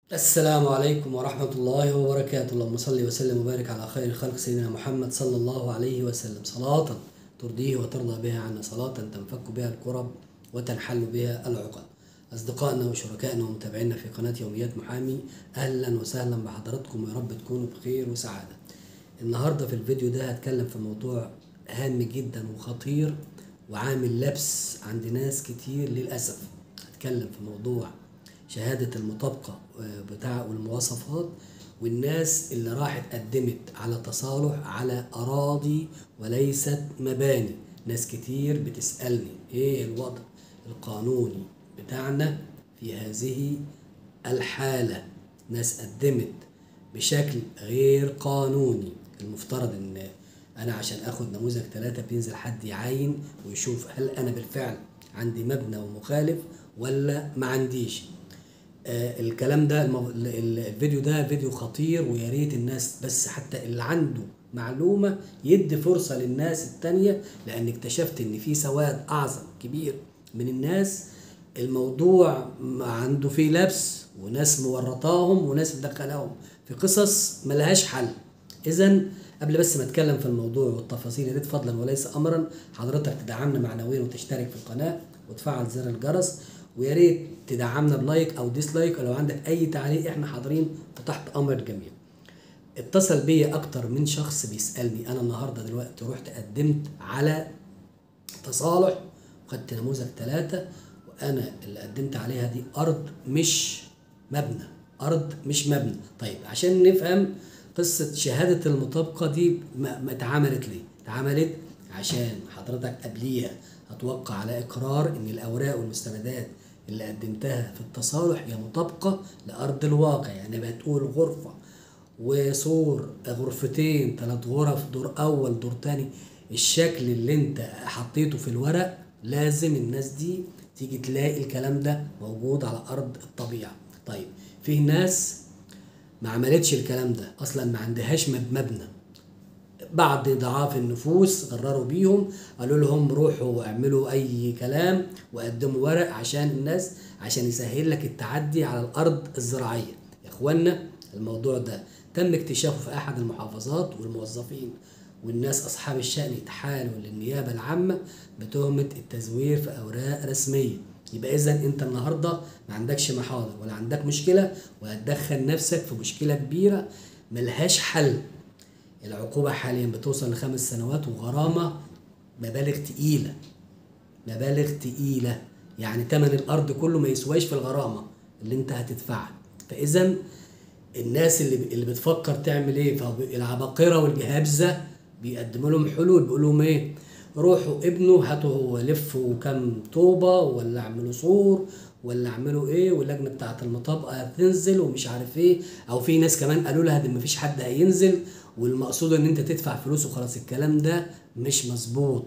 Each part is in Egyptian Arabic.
السلام عليكم ورحمة الله وبركاته اللهم صل وسلم وبارك على خير خلق سيدنا محمد صلى الله عليه وسلم صلاة ترضيه وترضى بها عنا صلاة تنفك بها الكرب وتنحل بها العقد أصدقائنا وشركائنا ومتابعينا في قناة يوميات محامي أهلا وسهلا بحضراتكم ويا رب تكونوا بخير وسعادة النهاردة في الفيديو ده هتكلم في موضوع هام جدا وخطير وعامل لبس عند ناس كتير للأسف هتكلم في موضوع شهادة المطابقة بتاع والمواصفات والناس اللي راحت قدمت على تصالح على أراضي وليست مباني ناس كتير بتسألني إيه الوضع القانوني بتاعنا في هذه الحالة ناس قدمت بشكل غير قانوني المفترض ان انا عشان اخد نموذج ثلاثة بينزل حد يعاين ويشوف هل انا بالفعل عندي مبنى ومخالف ولا ما عنديش آه الكلام ده المو... الفيديو ده فيديو خطير ويا ريت الناس بس حتى اللي عنده معلومة يدي فرصة للناس التانية لأن اكتشفت إن في سواد أعظم كبير من الناس الموضوع عنده فيه لبس وناس مورطاهم وناس مدخلاهم في قصص ملهاش حل إذا قبل بس ما اتكلم في الموضوع والتفاصيل يا ريت فضلا وليس امرا حضرتك تدعمنا معنويا وتشترك في القناه وتفعل زر الجرس ويا ريت تدعمنا بلايك او ديسلايك ولو عندك اي تعليق احنا حاضرين وتحت امر الجميع اتصل بيا اكتر من شخص بيسالني انا النهارده دلوقتي رحت قدمت على تصالح وخدت نموذج ثلاثة وانا اللي قدمت عليها دي ارض مش مبنى ارض مش مبنى طيب عشان نفهم قصة شهادة المطابقة دي ما اتعملت ليه؟ اتعملت عشان حضرتك قبليها هتوقع على إقرار إن الأوراق والمستندات اللي قدمتها في التصالح هي مطابقة لأرض الواقع يعني بتقول غرفة وسور غرفتين ثلاث غرف دور أول دور تاني الشكل اللي أنت حطيته في الورق لازم الناس دي تيجي تلاقي الكلام ده موجود على أرض الطبيعة طيب في ناس ما عملتش الكلام ده اصلا ما عندهاش مبنى بعض ضعاف النفوس غرروا بيهم قالوا لهم روحوا اعملوا اي كلام وقدموا ورق عشان الناس عشان يسهل لك التعدي على الارض الزراعيه يا اخوانا الموضوع ده تم اكتشافه في احد المحافظات والموظفين والناس اصحاب الشان اتحالوا للنيابه العامه بتهمه التزوير في اوراق رسميه يبقى اذا انت النهارده ما عندكش محاضر ولا عندك مشكله وهتدخل نفسك في مشكله كبيره ملهاش حل العقوبه حاليا بتوصل لخمس سنوات وغرامه مبالغ تقيله مبالغ تقيله يعني تمن الارض كله ما يسواش في الغرامه اللي انت هتدفعها فاذا الناس اللي اللي بتفكر تعمل ايه فالعباقره والجهابزه بيقدموا لهم حلول بيقولوا لهم ايه روحوا ابنوا هاتوا لفوا كام طوبة ولا اعملوا سور ولا اعملوا ايه واللجنة بتاعة المطابقة هتنزل ومش عارف ايه او في ناس كمان قالوا لها ده مفيش حد هينزل والمقصود ان انت تدفع فلوس وخلاص الكلام ده مش مظبوط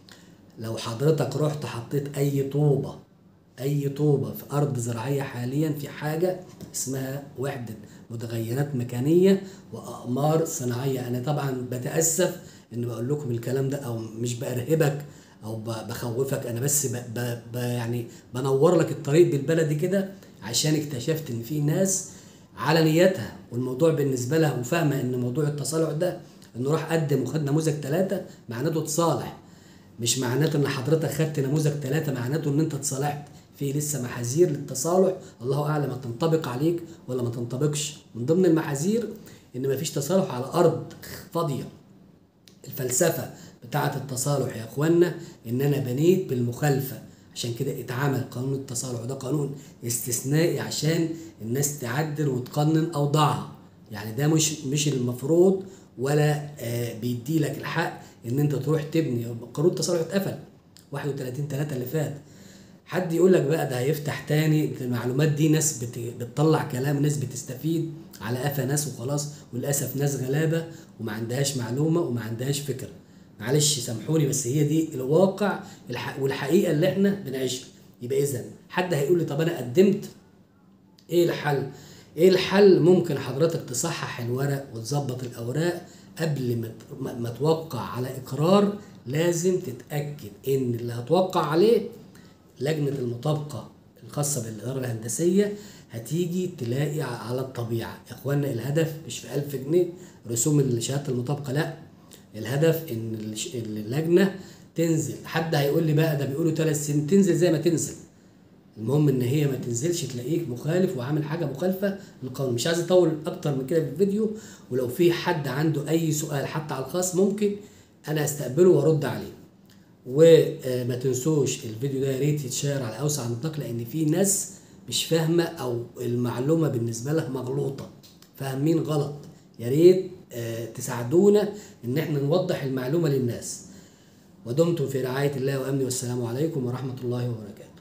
لو حضرتك رحت حطيت اي طوبة اي طوبة في ارض زراعية حاليا في حاجة اسمها وحدة متغيرات مكانية واقمار صناعية انا طبعا بتأسف ان بقول لكم الكلام ده او مش بارهبك او بخوفك انا بس ب ب ب يعني بنور لك الطريق بالبلدي كده عشان اكتشفت ان في ناس على نيتها والموضوع بالنسبه لها وفاهمه ان موضوع التصالح ده انه راح قدم وخد نموذج ثلاثه معناته تصالح مش معناته ان حضرتك خدت نموذج ثلاثه معناته ان انت اتصالحت في لسه محاذير للتصالح الله اعلم هتنطبق عليك ولا ما تنطبقش من ضمن المحاذير ان مفيش تصالح على ارض فاضيه الفلسفه بتاعه التصالح يا اخوانا ان انا بنيت بالمخالفه عشان كده اتعمل قانون التصالح وده قانون استثنائي عشان الناس تعدل وتقنن اوضاعها يعني ده مش مش المفروض ولا آه بيدي لك الحق ان انت تروح تبني قانون التصالح اتقفل 31 3 اللي فات حد يقول لك بقى ده هيفتح تاني المعلومات دي ناس بت... بتطلع كلام ناس بتستفيد على قفا ناس وخلاص وللاسف ناس غلابه وما عندهاش معلومه وما عندهاش فكره معلش سامحوني بس هي دي الواقع الح... والحقيقه اللي احنا بنعيشها يبقى اذا حد هيقول لي طب انا قدمت ايه الحل ايه الحل ممكن حضرتك تصحح الورق وتظبط الاوراق قبل ما ما توقع على اقرار لازم تتاكد ان اللي هتوقع عليه لجنه المطابقه الخاصه بالاداره الهندسيه هتيجي تلاقي على الطبيعه يا اخوانا الهدف مش في 1000 جنيه رسوم الشهاده المطابقه لا الهدف ان الش- اللجنه تنزل حد هيقول لي بقى ده بيقولوا ثلاث سنين تنزل زي ما تنزل المهم ان هي ما تنزلش تلاقيك مخالف وعامل حاجه مخالفه للقانون مش عايز اطول اكتر من كده في الفيديو ولو في حد عنده اي سؤال حتى على الخاص ممكن انا استقبله وارد عليه وما تنسوش الفيديو ده يا ريت يتشير على اوسع نطاق لان في ناس مش فاهمه او المعلومه بالنسبه لها مغلوطه فاهمين غلط يا ريت آه، تساعدونا ان احنا نوضح المعلومه للناس ودمتم في رعايه الله وامنه والسلام عليكم ورحمه الله وبركاته